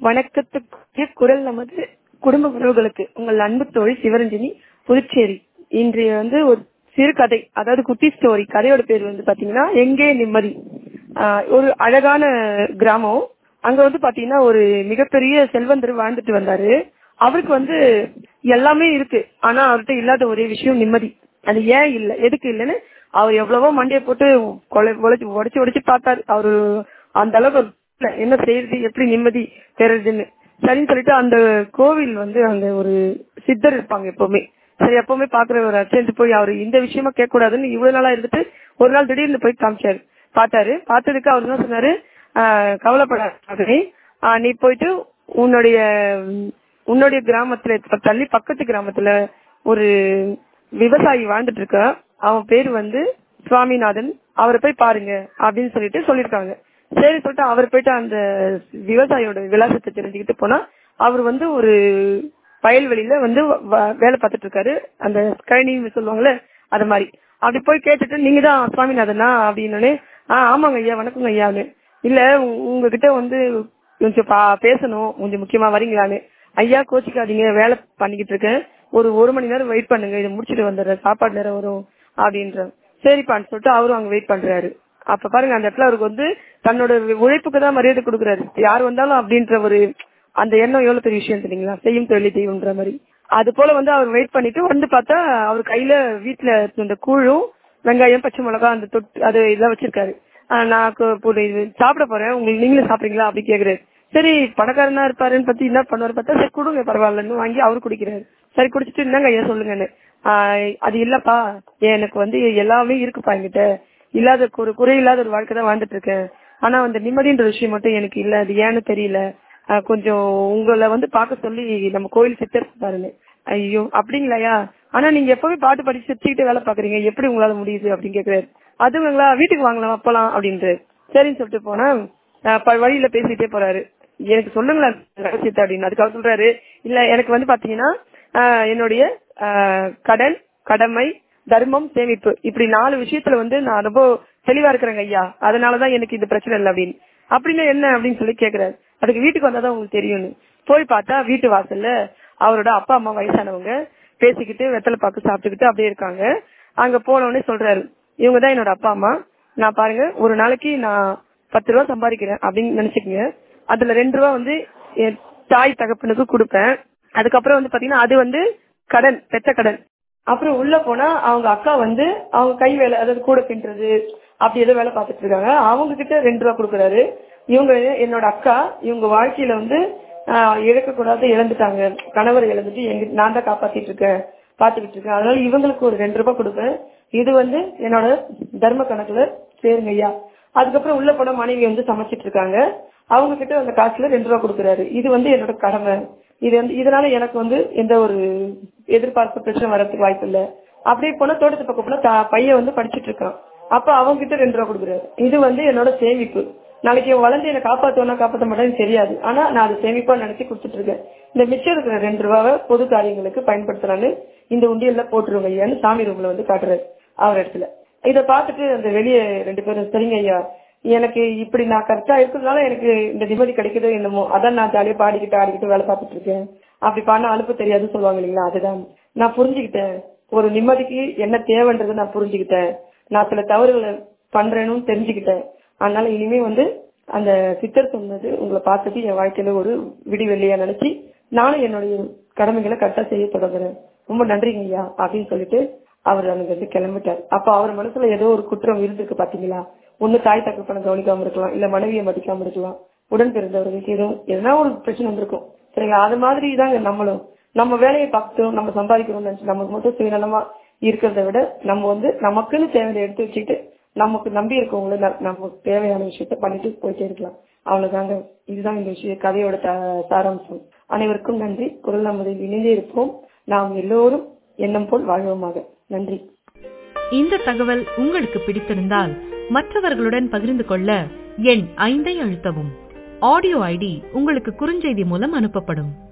வணக்கத்துக்குரிய குரல் நமது குடும்ப உறவுகளுக்கு உங்கள் அன்பு தோழி சிவரஞ்சனி புதுச்சேரி இன்றைய வந்து ஒரு சிறு கதை அதாவது குட்டி ஸ்டோரி கதையோட பேர் வந்து பாத்தீங்கன்னா எங்கே நிம்மதி ஆஹ் ஒரு அழகான கிராமம் அங்க வந்து பாத்தீங்கன்னா ஒரு மிகப்பெரிய செல்வந்தர் வாழ்ந்துட்டு வந்தாரு அவருக்கு வந்து எல்லாமே இருக்கு ஆனா அவர்கிட்ட இல்லாத ஒரே விஷயம் நிம்மதி அது ஏன் இல்ல எதுக்கு இல்லைன்னு அவர் எவ்வளவோ மண்டைய போட்டு கொலை உழைச்சு உடைச்சு உடைச்சு பார்த்தாரு அவரு அந்த அளவுக்கு இல்ல, என்ன செய்யறது எப்படி நிம்மதி பெறதுன்னு சரின்னு சொல்லிட்டு அந்த கோவில் வந்து அந்த ஒரு சித்தர் இருப்பாங்க எப்பவுமே சரி எப்பவுமே பாக்குற ஒரு அர்ச்சன்ட்டு போய் அவரு இந்த விஷயமா கேட்க கூடாதுன்னு இவ்வளவு நாளா இருந்துட்டு ஒரு நாள் திடீர்னு போய் காமிச்சாரு பார்த்தாரு பார்த்ததுக்கு அவர் தான் சொன்னாரு ஆஹ் கவலைப்படாத ஆஹ் நீ போயிட்டு உன்னுடைய உன்னுடைய கிராமத்துல இப்ப தள்ளி பக்கத்து கிராமத்துல ஒரு விவசாயி வாழ்ந்துட்டு இருக்க அவன் பேர் வந்து சுவாமிநாதன் அவரை போய் பாருங்க அப்படின்னு சொல்லிட்டு சொல்லிருக்காங்க சரி சொல்லிட்டு அவர் போயிட்டு அந்த விவசாயியோட விலாசத்தை தெரிஞ்சுக்கிட்டு போனா அவர் வந்து ஒரு வயல்வெளியில வந்து வ- வேலை பார்த்துட்டு இருக்காரு அந்த கழனின்னு சொல்லுவாங்கல்ல அது மாதிரி அப்படி போய் கேட்டுட்டு நீங்க தான் சுவாமிநாதனா அப்படின்னு ஆஹ் ஆமாங்க ஐயா வணக்கங்க ஐயான்னு இல்ல உ- உங்ககிட்ட வந்து கொஞ்சம் பா- பேசணும் கொஞ்சம் முக்கியமா வரீங்களான்னு ஐயா கோச்சிக்காதீங்க வேலை பண்ணிக்கிட்டு இருக்கேன் ஒரு ஒரு மணி நேரம் வெயிட் பண்ணுங்க இதை முடிச்சிட்டு வந்துடுறேன் சாப்பாடு நேரம் வரும் அப்படின்ற சரிப்பான்னு சொல்லிட்டு அவரும் அங்க வெயிட் பண்றாரு அப்ப பாருங்க அந்த இடத்துல அவருக்கு வந்து தன்னோட உழைப்புக்கு தான் மரியாதை கொடுக்குறாரு யார் வந்தாலும் அப்படின்ற ஒரு அந்த எண்ணம் எவ்வளவு பெரிய விஷயம் தெரியுங்களா செய்யும் தொழில் தெய்வம்ன்ற மாதிரி அது போல வந்து அவர் வெயிட் பண்ணிட்டு வந்து பார்த்தா அவர் கையில வீட்டுல இந்த கூழும் வெங்காயம் பச்சை மிளகா அந்த தொட்டு அது இதெல்லாம் வச்சிருக்காரு ஆஹ் நான் கு- இப்போ இது சாப்பிட போறேன் உங்களுக்கு நீங்களும் சாப்பிடுறீங்களா அப்படி கேக்குறாரு சரி பணக்காரனா இருப்பாருன்னு பத்தி என்ன பண்ணுவாரு பார்த்தா சரி கொடுங்க பரவாயில்லன்னு வாங்கி அவரு குடிக்கிறாரு சரி குடிச்சிட்டு என்னங்க ஐயா சொல்லுங்கன்னு ஆஹ் அது இல்லப்பா எனக்கு வந்து எல்லாமே இருக்குப்பா என்கிட்ட இல்லாத ஒரு குறை இல்லாத ஒரு வாழ்க்கை தான் வாழ்ந்துட்டு இருக்கேன் ஆனா அந்த நிம்மதின்ற விஷயம் மட்டும் எனக்கு இல்ல அது ஏன்னு தெரியல ஆஹ் கொஞ்சம் உங்களை வந்து பார்க்க சொல்லி நம்ம கோயில் சித்தர் பாருங்க ஐயோ அப்படிங்களாயா ஆனா நீங்க எப்பவுமே பாட்டு படிச்சு சிரிச்சுக்கிட்டே வேலை பாக்குறீங்க எப்படி உங்களால முடியுது அப்படின்னு கேக்குறாரு அதுங்களா வீட்டுக்கு வாங்கலாம் அப்பலாம் அப்படின்ட்டு சரின்னு சொல்லிட்டு போனா ஆஹ் ப- வழியில பேசிட்டே போறாரு எனக்கு சொல்லுங்களேன் ரகசியத்தை அப்படின்னு அதுக்கு அவர் சொல்றாரு இல்ல எனக்கு வந்து பாத்தீங்கன்னா ஆஹ் என்னுடைய ஆஹ் கடன் கடமை தர்மம் சேமிப்பு இப்படி நாலு விஷயத்துல வந்து நான் ரொம்ப தெளிவா இருக்கிறேங்க ஐயா அதனாலதான் எனக்கு இந்த பிரச்சனை இல்லை அப்படின்னு அப்படின்னா என்ன அப்படின்னு சொல்லி கேக்குறாரு அதுக்கு வீட்டுக்கு வந்தாதான் உங்களுக்கு தெரியும்னு போய் பார்த்தா வீட்டு வாசல்ல அவரோட அப்பா அம்மா வயசானவங்க பேசிக்கிட்டு வெத்தலை பாக்கு சாப்பிட்டுக்கிட்டு அப்படியே இருக்காங்க அங்க போன உடனே சொல்றாரு இவங்க தான் என்னோட அப்பா அம்மா நான் பாருங்க ஒரு நாளைக்கு நான் பத்து ரூபா சம்பாதிக்கிறேன் அப்படின்னு நினைச்சுக்கங்க அதுல ரெண்டு ரூபா வந்து என் தாய் தகப்பனுக்கு கொடுப்பேன் அதுக்கப்புறம் வந்து பாத்தீங்கன்னா அது வந்து கடன் பெத்த கடன் அப்புறம் உள்ள போனா அவங்க அக்கா வந்து அவங்க கை வேலை அதாவது கூட பின்றது அப்படி ஏதோ வேலை பார்த்துட்டு இருக்காங்க அவங்க கிட்ட ரெண்டு ரூபா கொடுக்குறாரு இவங்க என்னோட அக்கா இவங்க வாழ்க்கையில வந்து ஆஹ் இழக்கக்கூடாது இழந்துட்டாங்க கணவர் இழந்துட்டு எங்க நான் தான் காப்பாத்திட்டு இருக்கேன் பாத்துக்கிட்டு இருக்கேன் அதனால இவங்களுக்கு ஒரு ரெண்டு ரூபாய் கொடுப்பேன் இது வந்து என்னோட தர்ம கணக்குல சேருங்க ஐயா அதுக்கப்புறம் உள்ள போன மனைவி வந்து சமைச்சிட்டு இருக்காங்க அவங்க கிட்ட அந்த காசுல ரெண்டு ரூபா கொடுக்குறாரு இது வந்து என்னோட கடமை இது வந்து இதனால எனக்கு வந்து எந்த ஒரு எதிர்பார்ப்பு பிரச்சனை வர்றதுக்கு வாய்ப்பு இல்ல அப்படியே போனா தோட்டத்து பக்கம் போனா தா- பையன் வந்து படிச்சிட்டு இருக்கான் அப்ப அவங்க கிட்ட ரெண்டு ரூபா கொடுக்குறாரு இது வந்து என்னோட சேமிப்பு நாளைக்கு இவன் வளர்ந்து என்னை காப்பாத்துவனா காப்பாத்த மாட்டேன்னு தெரியாது ஆனா நான் அதை சேமிப்பா நினைச்சு கொடுத்துட்டு இருக்கேன் இந்த மிச்சம் இருக்கிற ரெண்டு ரூபாவை பொது காரியங்களுக்கு பயன்படுத்தலான்னு இந்த உண்டியல்ல போட்டுருங்க ஐயான்னு சாமி ரூம்ல வந்து காட்டுறாரு அவர் இடத்துல இத பார்த்துட்டு அந்த வெளியே ரெண்டு பேரும் சரிங்க ஐயா எனக்கு இப்படி நான் கரெக்டா இருக்கிறதுனால எனக்கு இந்த நிம்மதி கிடைக்குதோ என்னமோ அதான் நான் ஜாலியா பாடிக்கிட்டு ஆடிக்கிட்டு வேலை பார்த்துட்டு இருக்கேன் அப்படி பண்ண அனுப்ப தெரியாதுன்னு சொல்லுவாங்க இல்லைங்களா அதுதான் நான் புரிஞ்சுக்கிட்டேன் ஒரு நிம்மதிக்கு என்ன தேவைன்றதை நான் புரிஞ்சுக்கிட்டேன் நான் சில தவறுகளை பண்றேன்னு தெரிஞ்சுக்கிட்டேன் அதனால இனிமே வந்து அந்த சித்தர் சொன்னது உங்களை பார்த்தது என் வாழ்க்கையில ஒரு விடிவெள்ளியா நினைச்சு நானும் என்னுடைய கடமைகளை கரெக்டா செய்ய தொடங்குறேன் ரொம்ப நன்றிங்க ஐயா அப்படின்னு சொல்லிட்டு அவர் அங்க இருந்து கிளம்பிட்டார் அப்ப அவர் மனசுல ஏதோ ஒரு குற்றம் இருந்திருக்கு பாத்தீங்களா ஒண்ணு தாய் தகப்பனை கவனிக்காம இருக்கலாம் இல்ல மனைவியை மதிக்காம இருக்கலாம் உடன் பிறந்தவர்களுக்கு எதுவும் எதனா ஒரு பிரச்சனை வந்திருக்கும் சரிங்களா அது மாதிரி தாங்க நம்மளும் நம்ம வேலையை பார்த்துட்டோம் நம்ம சம்பாதிக்கணும்னு நினைச்சு நமக்கு மட்டும் சுயநலமா இருக்கிறத விட நம்ம வந்து நமக்குன்னு தேவையை எடுத்து வச்சுக்கிட்டு நமக்கு நம்பி இருக்கவங்கள ந- நமக்கு தேவையான விஷயத்த பண்ணிட்டு போயிட்டே இருக்கலாம் அவ்வளவுதாங்க இதுதான் இந்த விஷய கதையோட த- சாராம்சம் அனைவருக்கும் நன்றி குரல் நமதில் இணைந்தே இருப்போம் நாம் எல்லோரும் எண்ணம் போல் வாழ்வோமாக நன்றி இந்த தகவல் உங்களுக்கு பிடித்திருந்தால் மற்றவர்களுடன் பகிர்ந்து கொள்ள எண் ஐந்தை அழுத்தவும் ஆடியோ ஐடி உங்களுக்கு குறுஞ்செய்தி மூலம் அனுப்பப்படும்